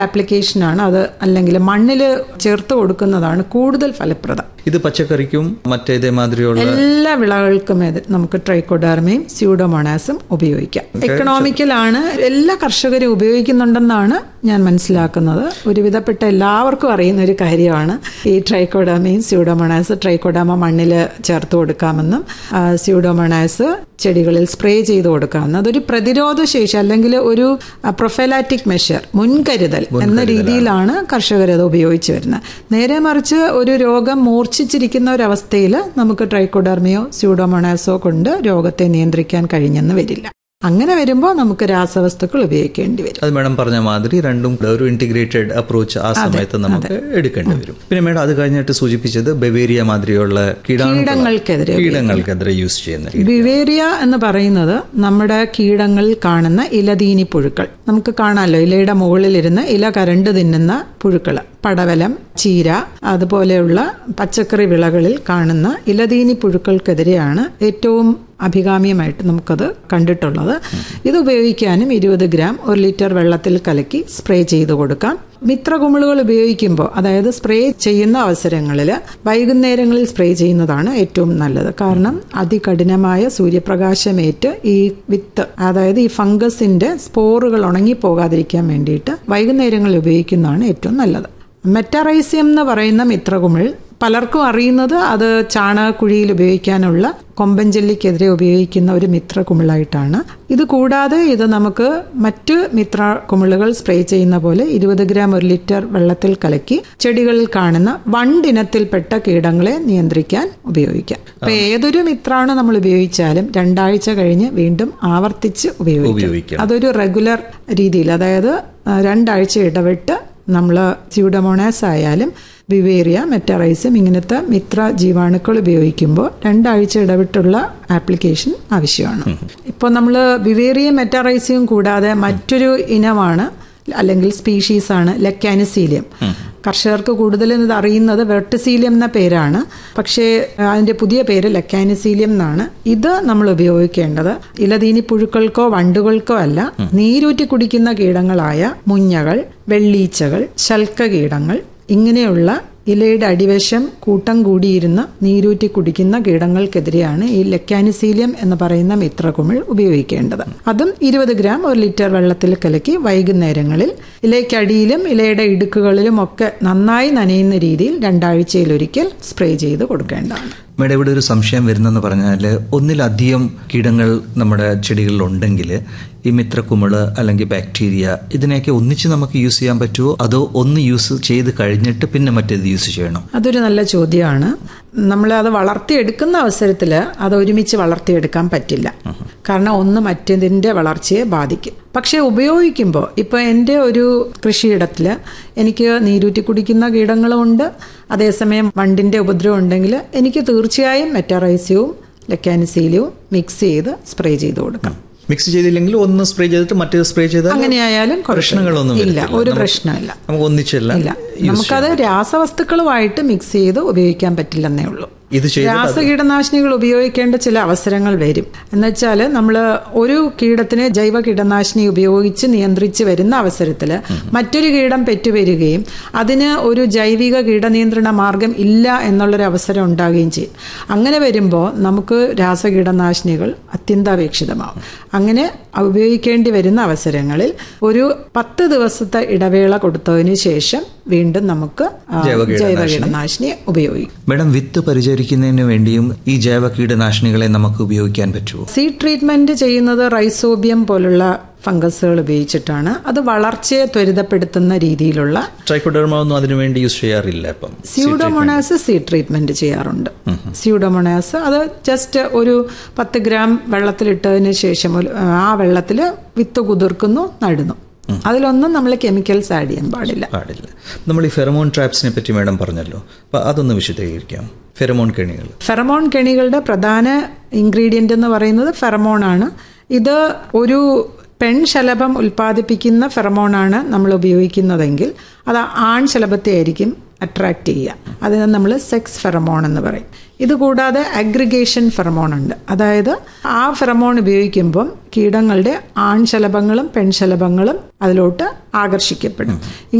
ആപ്ലിക്കേഷനാണ് അത് അല്ലെങ്കിൽ മണ്ണിൽ ചേർത്ത് കൊടുക്കുന്നതാണ് കൂടുതൽ ഫലപ്രദം ഇത് പച്ചക്കറിക്കും മറ്റേതേ മാതിരിയുള്ള എല്ലാ വിളകൾക്കും ഇത് നമുക്ക് ട്രൈക്കോഡാർമയും സ്യൂഡോമോണാസും ഉപയോഗിക്കാം എക്കണോമിക്കലാണ് എല്ലാ കർഷകരും ഉപയോഗിക്കുന്നുണ്ടെന്നാണ് ഞാൻ മനസ്സിലാക്കുന്നത് ഒരുവിധപ്പെട്ട എല്ലാവർക്കും അറിയുന്ന ഒരു കാര്യമാണ് ഈ ട്രൈക്കോഡാമയും സ്യൂഡോമോണാസ് ട്രൈക്കോഡാമ മണ്ണിൽ ചേർത്ത് കൊടുക്കാമെന്നും ആ, സ്യൂഡോമോണാസ് ചെടികളിൽ സ്പ്രേ ചെയ്ത് കൊടുക്കാമെന്നും അതൊരു പ്രതിരോധ ശേഷി അല്ലെങ്കിൽ ഒരു പ്രൊഫൈലാറ്റിക് മെഷർ മുൻകരുതൽ എന്ന രീതിയിലാണ് കർഷകർ അത് ഉപയോഗിച്ച് വരുന്നത് നേരെ മറിച്ച് ഒരു രോഗം മൂർച്ഛിച്ചിരിക്കുന്ന ഒരവസ്ഥയിൽ നമുക്ക് ട്രൈക്കോഡർമിയോ സ്യൂഡോമോണാസോ കൊണ്ട് രോഗത്തെ നിയന്ത്രിക്കാൻ കഴിഞ്ഞെന്ന് വരില്ല അങ്ങനെ വരുമ്പോൾ നമുക്ക് രാസവസ്തുക്കൾ ഉപയോഗിക്കേണ്ടി വരും അത് മാഡം പറഞ്ഞ മാതിരി രണ്ടും ഒരു ഇന്റഗ്രേറ്റഡ് അപ്രോച്ച് ആ സമയത്ത് നമുക്ക് എടുക്കേണ്ടി വരും പിന്നെ മാഡം അത് കഴിഞ്ഞിട്ട് സൂചിപ്പിച്ചത് ബവേരിയ മാതിരിയുള്ള കീടാണു കീടങ്ങൾക്കെതിരെ കീടങ്ങൾക്കെതിരെ യൂസ് ചെയ്യുന്ന രീതി ബിവേരിയ എന്ന് പറയുന്നത് നമ്മുടെ കീടങ്ങളിൽ കാണുന്ന ഇലതീനി പുഴുക്കൾ നമുക്ക് കാണാമല്ലോ ഇലയുടെ മുകളിലിരുന്ന് ഇല കരണ്ട് തിന്നുന്ന പുഴുക്കൾ പടവലം ചീര അതുപോലെയുള്ള പച്ചക്കറി വിളകളിൽ കാണുന്ന ഇലതീനി പുഴുക്കൾക്കെതിരെയാണ് ഏറ്റവും അഭികാമ്യമായിട്ട് നമുക്കത് കണ്ടിട്ടുള്ളത് ഇത് ഉപയോഗിക്കാനും ഇരുപത് ഗ്രാം ഒരു ലിറ്റർ വെള്ളത്തിൽ കലക്കി സ്പ്രേ ചെയ്ത് കൊടുക്കാം മിത്രകുമിളുകൾ ഉപയോഗിക്കുമ്പോൾ അതായത് സ്പ്രേ ചെയ്യുന്ന അവസരങ്ങളിൽ വൈകുന്നേരങ്ങളിൽ സ്പ്രേ ചെയ്യുന്നതാണ് ഏറ്റവും നല്ലത് കാരണം അതികഠിനമായ സൂര്യപ്രകാശമേറ്റ് ഈ വിത്ത് അതായത് ഈ ഫംഗസിന്റെ സ്പോറുകൾ ഉണങ്ങിപ്പോകാതിരിക്കാൻ വേണ്ടിയിട്ട് വൈകുന്നേരങ്ങളിൽ ഉപയോഗിക്കുന്നതാണ് ഏറ്റവും നല്ലത് മെറ്ററൈസിയം എന്ന് പറയുന്ന മിത്രകുമിൾ പലർക്കും അറിയുന്നത് അത് ചാണകക്കുഴിയിൽ ഉപയോഗിക്കാനുള്ള കൊമ്പൻജെല്ലിക്കെതിരെ ഉപയോഗിക്കുന്ന ഒരു മിത്ര കുമിളായിട്ടാണ് ഇത് കൂടാതെ ഇത് നമുക്ക് മറ്റ് മിത്ര കുമിളുകൾ സ്പ്രേ ചെയ്യുന്ന പോലെ ഇരുപത് ഗ്രാം ഒരു ലിറ്റർ വെള്ളത്തിൽ കലക്കി ചെടികളിൽ കാണുന്ന വണ്ടിനത്തിൽപ്പെട്ട കീടങ്ങളെ നിയന്ത്രിക്കാൻ ഉപയോഗിക്കാം അപ്പൊ ഏതൊരു മിത്രാണ് നമ്മൾ ഉപയോഗിച്ചാലും രണ്ടാഴ്ച കഴിഞ്ഞ് വീണ്ടും ആവർത്തിച്ച് ഉപയോഗിക്കാം ഉപയോഗിക്കാം അതൊരു റെഗുലർ രീതിയിൽ അതായത് ആ, രണ്ടാഴ്ച ഇടവിട്ട് നമ്മൾ സ്യൂഡമോണാസ് ആയാലും വിവേറിയ മെറ്ററൈസും ഇങ്ങനത്തെ മിത്ര ജീവാണുക്കൾ ഉപയോഗിക്കുമ്പോൾ രണ്ടാഴ്ച ഇടവിട്ടുള്ള ആപ്ലിക്കേഷൻ ആവശ്യമാണ് ഇപ്പോൾ നമ്മൾ വിവേറിയ മെറ്ററൈസിയും കൂടാതെ മറ്റൊരു ഇനമാണ് അല്ലെങ്കിൽ സ്പീഷീസ് ആണ് ലെക്കാനിസീലിയം കർഷകർക്ക് കൂടുതലും ഇത് അറിയുന്നത് വെർട്ടിസീലിയം എന്ന പേരാണ് പക്ഷേ അതിന്റെ പുതിയ പേര് ലെക്കാനിസീലിയം എന്നാണ് ഇത് നമ്മൾ ഉപയോഗിക്കേണ്ടത് ഇലതീനി പുഴുക്കൾക്കോ വണ്ടുകൾക്കോ അല്ല നീരൂറ്റി കുടിക്കുന്ന കീടങ്ങളായ മുഞ്ഞകൾ വെള്ളീച്ചകൾ ശൽക്ക കീടങ്ങൾ ഇങ്ങനെയുള്ള ഇലയുടെ അടിവശം കൂട്ടം കൂടിയിരുന്ന് നീരൂറ്റി കുടിക്കുന്ന കീടങ്ങൾക്കെതിരെയാണ് ഈ ലെക്കാനിസീലിയം എന്ന് പറയുന്ന മിത്രകുമിൾ ഉപയോഗിക്കേണ്ടത് അതും ഇരുപത് ഗ്രാം ഒരു ലിറ്റർ വെള്ളത്തിൽ കലക്കി വൈകുന്നേരങ്ങളിൽ ഇലയ്ക്കടിയിലും ഇലയുടെ ഇടുക്കുകളിലും ഒക്കെ നന്നായി നനയുന്ന രീതിയിൽ രണ്ടാഴ്ചയിലൊരിക്കൽ സ്പ്രേ ചെയ്ത് കൊടുക്കേണ്ടതാണ് മേഡം ഇവിടെ ഒരു സംശയം വരുന്നെന്ന് പറഞ്ഞാൽ ഒന്നിലധികം കീടങ്ങൾ നമ്മുടെ ചെടികളിൽ ഉണ്ടെങ്കിൽ ഈ മിത്രക്കുമിള് അല്ലെങ്കിൽ ബാക്ടീരിയ ഇതിനെയൊക്കെ ഒന്നിച്ച് നമുക്ക് യൂസ് ചെയ്യാൻ പറ്റുമോ അതോ ഒന്ന് യൂസ് ചെയ്ത് കഴിഞ്ഞിട്ട് പിന്നെ മറ്റേത് യൂസ് ചെയ്യണം അതൊരു നല്ല ചോദ്യമാണ് നമ്മൾ അത് വളർത്തിയെടുക്കുന്ന അവസരത്തിൽ അത് ഒരുമിച്ച് വളർത്തിയെടുക്കാൻ പറ്റില്ല കാരണം ഒന്ന് മറ്റേതിൻ്റെ വളർച്ചയെ ബാധിക്കും പക്ഷേ ഉപയോഗിക്കുമ്പോൾ ഇപ്പോൾ എൻ്റെ ഒരു കൃഷിയിടത്തിൽ എനിക്ക് നീരൂറ്റി കുടിക്കുന്ന കീടങ്ങളുമുണ്ട് അതേസമയം വണ്ടിൻ്റെ ഉപദ്രവം ഉണ്ടെങ്കിൽ എനിക്ക് തീർച്ചയായും മെറ്ററൈസ്യവും ലെക്കാനിസീലിയവും മിക്സ് ചെയ്ത് സ്പ്രേ ചെയ്ത് കൊടുക്കാം മിക്സ് ചെയ്തില്ലെങ്കിൽ ഒന്ന് സ്പ്രേ ചെയ്തിട്ട് മറ്റേത് സ്പ്രേ ചെയ്താൽ അങ്ങനെയായാലും കുഴപ്പമില്ല. പ്രശ്നങ്ങളൊന്നും ഇല്ല വരത്തില്ല. ഒരു നമുക്ക് പ്രശ്നമില്ല നമുക്ക് ഒന്നിച്ചല്ല ഇല്ല നമുക്കത് രാസവസ്തുക്കളുമായിട്ട് മിക്സ് ചെയ്ത് ഉപയോഗിക്കാൻ പറ്റില്ലെന്നേ ഉള്ളൂ ഇത് ചെയ്ത് രാസകീടനാശിനികൾ ഉപയോഗിക്കേണ്ട ചില അവസരങ്ങൾ വരും എന്നുവെച്ചാൽ നമ്മൾ ഒരു കീടത്തിനെ ജൈവ കീടനാശിനി ഉപയോഗിച്ച് നിയന്ത്രിച്ച് വരുന്ന അവസരത്തിൽ മറ്റൊരു കീടം പെറ്റുവരികയും അതിന് ഒരു ജൈവിക കീടനിയന്ത്രണ മാർഗം ഇല്ല എന്നുള്ളൊരു അവസരം ഉണ്ടാകുകയും ചെയ്യും അങ്ങനെ വരുമ്പോൾ നമുക്ക് രാസകീടനാശിനികൾ അത്യന്താപേക്ഷിതമാവും അങ്ങനെ ഉപയോഗിക്കേണ്ടി വരുന്ന അവസരങ്ങളിൽ ഒരു പത്ത് ദിവസത്തെ ഇടവേള കൊടുത്തതിന് ശേഷം വീണ്ടും നമുക്ക് ആ, ജൈവ ജൈവ കീടനാശിനി ഉപയോഗിക്കും മേഡം വിത്ത് പരിചരിക്കുന്നതിന് വേണ്ടിയും ഈ ജൈവ കീടനാശിനികളെ നമുക്ക് ഉപയോഗിക്കാൻ പറ്റുമോ സീഡ് ട്രീറ്റ്മെന്റ് ചെയ്യുന്നത് റൈസോബിയം പോലുള്ള ഫംഗസുകൾ ഉപയോഗിച്ചിട്ടാണ് അത് വളർച്ചയെ ത്വരിതപ്പെടുത്തുന്ന രീതിയിലുള്ള ട്രൈക്കോഡർമ ഒന്നും അതിനു വേണ്ടി യൂസ് ചെയ്യാറില്ല ഇപ്പം സ്യൂഡോമോണാസ് സീഡ് ട്രീറ്റ്മെന്റ് ചെയ്യാറുണ്ട് സ്യൂഡോമോണാസ് അത് ജസ്റ്റ് ഒരു പത്ത് ഗ്രാം വെള്ളത്തിലിട്ടതിന് ശേഷം ഒരു- ആ വെള്ളത്തിൽ വിത്ത് കുതിർക്കുന്നു നടുന്നു അതിലൊന്നും നമ്മൾ കെമിക്കൽസ് ആഡ് ചെയ്യാൻ പാടില്ല പാടില്ല നമ്മൾ ഈ ഫെറമോൺ ട്രാപ്സിനെ പറ്റി മേഡം പറഞ്ഞല്ലോ അപ്പൊ അതൊന്ന് വിശദീകരിക്കാം ഫെറമോൺ കെണികൾ ഫെറമോൺ കെണികളുടെ പ്രധാന ഇൻഗ്രീഡിയൻ്റ് എന്ന് പറയുന്നത് ഫെറമോൺ ആണ് ഇത് ഒരു പെൺശലഭം ഉൽപ്പാദിപ്പിക്കുന്ന ഫെറമോണാണ് നമ്മൾ ഉപയോഗിക്കുന്നതെങ്കിൽ അത് ആൺ ശലഭത്തെ ആയിരിക്കും അട്രാക്റ്റ് ചെയ്യുക അതിനെ നമ്മൾ സെക്സ് ഫെറമോൺ എന്ന് പറയും ഇതുകൂടാതെ അഗ്രിഗേഷൻ ഫെറമോൺ ഉണ്ട് അതായത് ആ ഫെറമോൺ ഉപയോഗിക്കുമ്പം കീടങ്ങളുടെ ആൺശലഭങ്ങളും പെൺശലഭങ്ങളും അതിലോട്ട് ആകർഷിക്കപ്പെടും